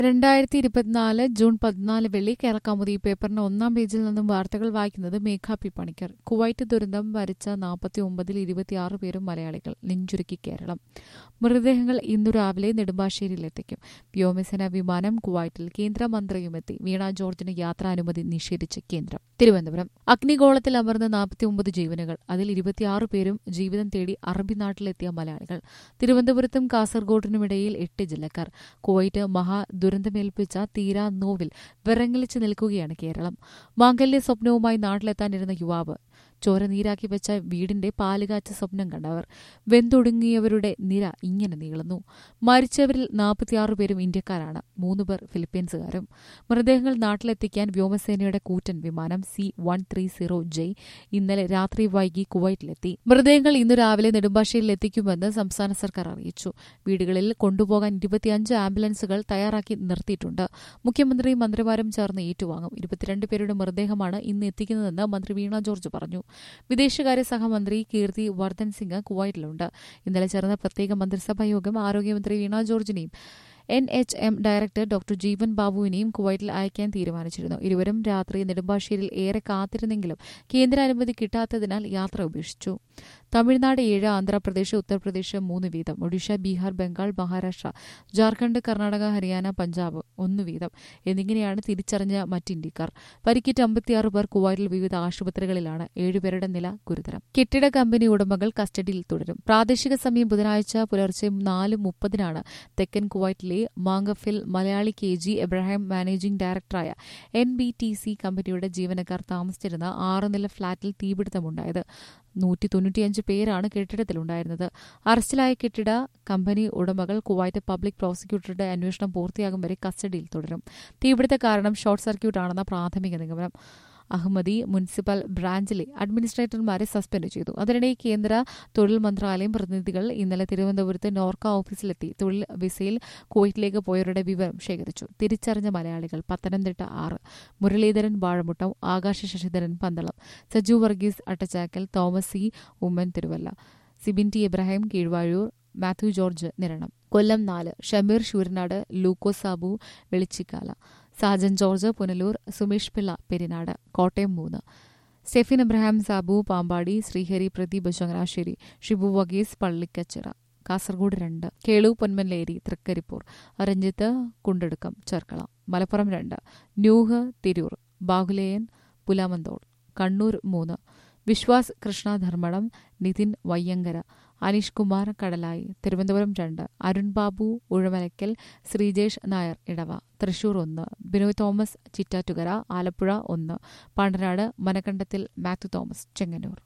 രണ്ടായിരത്തി ഇരുപത്തിനാല് ജൂൺ പതിനാല് വെള്ളി കേരളകൗമുദി പേപ്പറിന്റെ ഒന്നാം പേജിൽ നിന്നും വാർത്തകൾ വായിക്കുന്നത് മേഘ പി പണിക്കർ കുവൈറ്റ് ദുരന്തം വരിച്ച നാൽപ്പത്തി ഒമ്പതിൽ ഇരുപത്തിയാറ് പേരും മലയാളികൾ നെഞ്ചുരുക്കി കേരളം മൃതദേഹങ്ങൾ ഇന്നു രാവിലെ നെടുമ്പാശ്ശേരിയിലെത്തിക്കും വ്യോമസേന വിമാനം കുവൈറ്റിൽ കേന്ദ്രമന്ത്രിയുമെത്തി വീണ ജോർജിന് യാത്രാനുമതി നിഷേധിച്ച് കേന്ദ്രം തിരുവനന്തപുരം അഗ്നിഗോളത്തിൽ അമർന്ന നാൽപ്പത്തിയൊമ്പത് ജീവനുകൾ അതിൽ ഇരുപത്തിയാറ് പേരും ജീവിതം തേടി അറബി നാട്ടിലെത്തിയ മലയാളികൾ തിരുവനന്തപുരത്തും കാസർഗോഡിനുമിടയിൽ എട്ട് ജില്ലക്കാർ കുവൈറ്റ് മഹാ ദുരന്തമേൽപ്പിച്ച തീരാ നോവിൽ വിറങ്ങലിച്ചു നിൽക്കുകയാണ് കേരളം മാംഗല്യ സ്വപ്നവുമായി നാട്ടിലെത്താനിരുന്ന യുവാവ് ചോര നീരാക്കി വെച്ച വീടിന്റെ പാലുകാച്ച സ്വപ്നം കണ്ടവർ വെന്തൊടുങ്ങിയവരുടെ നിര ഇങ്ങനെ നീളുന്നു മരിച്ചവരിൽ നാൽപ്പത്തിയാറ് പേരും ഇന്ത്യക്കാരാണ് മൂന്ന് പേർ ഫിലിപ്പീൻസുകാരും മൃതദേഹങ്ങൾ നാട്ടിലെത്തിക്കാൻ വ്യോമസേനയുടെ കൂറ്റൻ വിമാനം C one three zero J ഇന്നലെ രാത്രി വൈകി കുവൈറ്റിലെത്തി മൃതദേഹങ്ങൾ ഇന്നു രാവിലെ നെടുമ്പാശ്ശേരിയിൽ എത്തിക്കുമെന്ന് സംസ്ഥാന സർക്കാർ അറിയിച്ചു വീടുകളിൽ കൊണ്ടുപോകാൻ ഇരുപത്തിയഞ്ച് ആംബുലൻസുകൾ തയ്യാറാക്കി നിർത്തിയിട്ടുണ്ട് മുഖ്യമന്ത്രിയും മന്ത്രിമാരും ചേർന്ന് ഏറ്റുവാങ്ങും ഇരുപത്തിരണ്ട് പേരുടെ മൃതദേഹമാണ് ഇന്ന് എത്തിക്കുന്നതെന്ന് മന്ത്രി വീണ ജോർജ് പറഞ്ഞു വിദേശകാര്യ സഹമന്ത്രി കീർത്തി വർദ്ധൻ സിംഗ് കുവൈറ്റിലുണ്ട് ഇന്നലെ ചേർന്ന പ്രത്യേക മന്ത്രിസഭാ യോഗം ആരോഗ്യമന്ത്രി വീണ ജോർജിനെയും N H M director doctor Jeevan ബാബുവിനെയും കുവൈറ്റിൽ അയക്കാൻ തീരുമാനിച്ചിരുന്നു ഇരുവരും രാത്രി നെടുമ്പാശ്ശേരിയിൽ ഏറെ കാത്തിരുന്നെങ്കിലും കേന്ദ്രാനുമതി കിട്ടാത്തതിനാൽ യാത്ര ഉപേക്ഷിച്ചു തമിഴ്നാട് ഏഴ് ആന്ധ്രാപ്രദേശ് ഉത്തർപ്രദേശ് മൂന്ന് വീതം ഒഡീഷ ബീഹാർ ബംഗാൾ മഹാരാഷ്ട്ര ജാർഖണ്ഡ് കർണാടക ഹരിയാന പഞ്ചാബ് ഒന്ന് വീതം എന്നിങ്ങനെയാണ് തിരിച്ചറിഞ്ഞ മറ്റ് ഇന്ത്യക്കാർ പരിക്കേറ്റ അമ്പത്തിയാറ് പേർ കുവൈറ്റിൽ വിവിധ ആശുപത്രികളിലാണ് ഏഴുപേരുടെ നില ഗുരുതരം കെട്ടിട കമ്പനി ഉടമകൾ കസ്റ്റഡിയിൽ തുടരും പ്രാദേശിക സമയം ബുധനാഴ്ച പുലർച്ചെ നാല് മുപ്പതിനാണ് തെക്കൻ കുവൈറ്റിലെ മാങ്കഫിൽ Malayali K G Abraham managing ഡയറക്ടറായ എൻ ബി ടി സി കമ്പനിയുടെ ജീവനക്കാർ താമസിച്ചിരുന്ന ആറ് നില ഫ്ളാറ്റിൽ തീപിടുത്തമുണ്ടായത് നൂറ്റി തൊണ്ണൂറ്റിയഞ്ച് പേരാണ് കെട്ടിടത്തിലുണ്ടായിരുന്നത് അറസ്റ്റിലായ കെട്ടിട കമ്പനി ഉടമകൾ കുവൈറ്റ് പബ്ലിക് പ്രോസിക്യൂട്ടറുടെ അന്വേഷണം പൂർത്തിയാകും വരെ കസ്റ്റഡിയിൽ തുടരും തീപിടുത്ത കാരണം ഷോർട്ട് സർക്യൂട്ടാണെന്ന പ്രാഥമിക നിഗമനം അഹമ്മദി മുനിസിപ്പൽ ബ്രാഞ്ചിലെ അഡ്മിനിസ്ട്രേറ്റർമാരെ സസ്പെൻഡ് ചെയ്തു അതിനിടെ കേന്ദ്ര തൊഴിൽ മന്ത്രാലയം പ്രതിനിധികൾ ഇന്നലെ തിരുവനന്തപുരത്ത് നോർക്ക ഓഫീസിലെത്തി തൊഴിൽ വിസയിൽ കുവൈറ്റിലേക്ക് പോയവരുടെ വിവരം ശേഖരിച്ചു തിരിച്ചറിഞ്ഞ മലയാളികൾ പത്തനംതിട്ട ആറ് മുരളീധരൻ വാഴമുട്ടം ആകാശ ശശിധരൻ പന്തളം സജു വർഗീസ് അട്ടച്ചാക്കൽ തോമസ് സി ഉമ്മൻ തിരുവല്ല സിബിൻ ടി ഇബ്രാഹിം കീഴ്വാഴൂർ മാത്യു ജോർജ് നിരണം കൊല്ലം നാല് ഷമീർ ശൂരനാട് ലൂക്കോ സാബു വെളിച്ചിക്കാല സാജൻ ജോർജ് പുനലൂർ സുമേഷ് പിള്ള പെരിനാട് കോട്ടയം മൂന്ന് സ്റ്റെഫിൻ എബ്രഹാം സാബു പാമ്പാടി ശ്രീഹരി പ്രദീപ് ചങ്ങനാശ്ശേരി ഷിബു വഗീസ് പള്ളിക്കച്ചിറ കാസർഗോഡ് രണ്ട് കേളു പൊന്മൻലേരി തൃക്കരിപ്പൂർ രഞ്ജിത്ത് കുണ്ടെടുക്കം ചെർക്കള മലപ്പുറം രണ്ട് ന്യൂഹ് തിരൂർ ബാഹുലേയൻ പുലാമന്തോൾ കണ്ണൂർ മൂന്ന് വിശ്വാസ് കൃഷ്ണ ധർമ്മടം നിതിൻ വയ്യങ്കര അനീഷ് കുമാർ കടലായി തിരുവനന്തപുരം രണ്ട് അരുൺ ബാബു ഉഴമലക്കൽ ശ്രീജേഷ് നായർ ഇടവ തൃശൂർ ഒന്ന് ബിനോയ് തോമസ് ചിറ്റാറ്റുകര ആലപ്പുഴ ഒന്ന് പാണ്ടനാട് മനക്കണ്ടത്തിൽ മാത്യു തോമസ് ചെങ്ങന്നൂർ